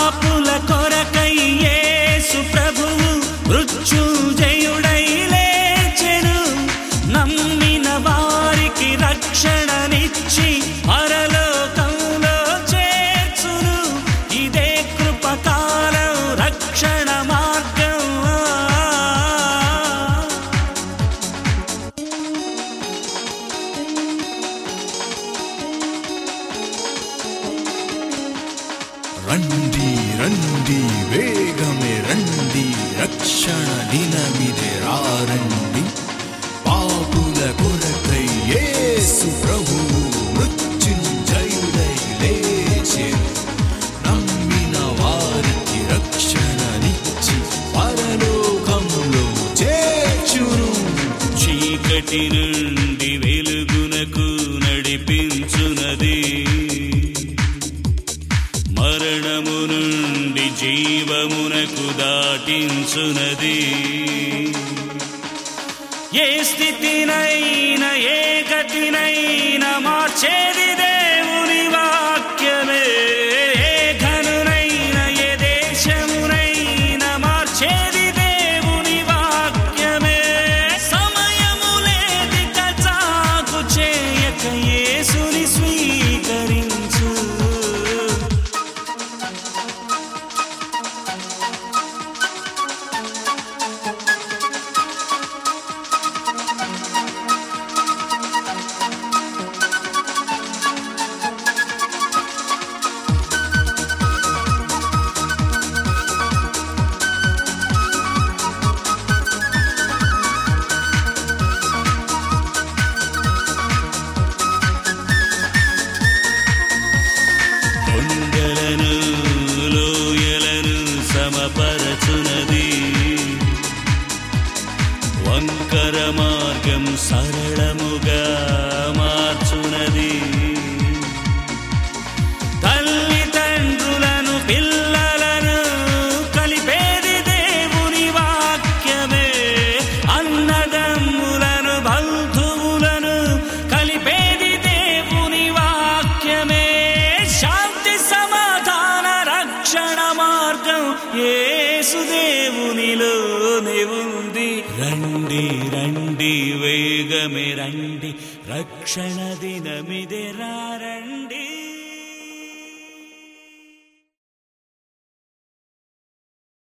పాపుల కొరకై యేసు ప్రభువు మృత్యుంజయుడై లేచెను నమ్మిన వారికి రక్షణనిచ్చి పరలోకంలో చేర్చును ఇదే కృపకాలం రక్షణ మార్గం రండి రండి వేగమే రండి రక్షణ దినమిదే రారండి పాపుల కొరకై యేసు ప్రభువు మృత్యుంజయుడై లేచెను నమ్మిన వారికి రక్షణనిచ్చి పరలోకంలో చేర్చును చీకటి నుండి వెలుగునకు నడిపించునది మరణము నుండి జీవమునకు దాటించునది ఏ స్థితినైనా ఏ గతినైనా మార్చేది దేవుని వాక్యమే ఏ ఘనునైనా ఏ దేశమునైనా మార్చేది దేవుని వాక్యమే సమయము లేదిక చాకు చేయక యేసుని స్వీకరించు కొండలను లోయలను సమపరచునది వంకర మార్గం సరళముగా మార్చునది తల్లిదండ్రులను పిల్లలను కలిపేది దేవుని వాక్యమే అన్నదమ్ములను బంధువులను కలిపేది దేవుని వాక్యమే శాంతి సమాధాన రక్షణ మార్గం యేసు దేవునిలోనే ఉంది రండి రండి వేగమే రండి రక్షణ దినమిదే రండి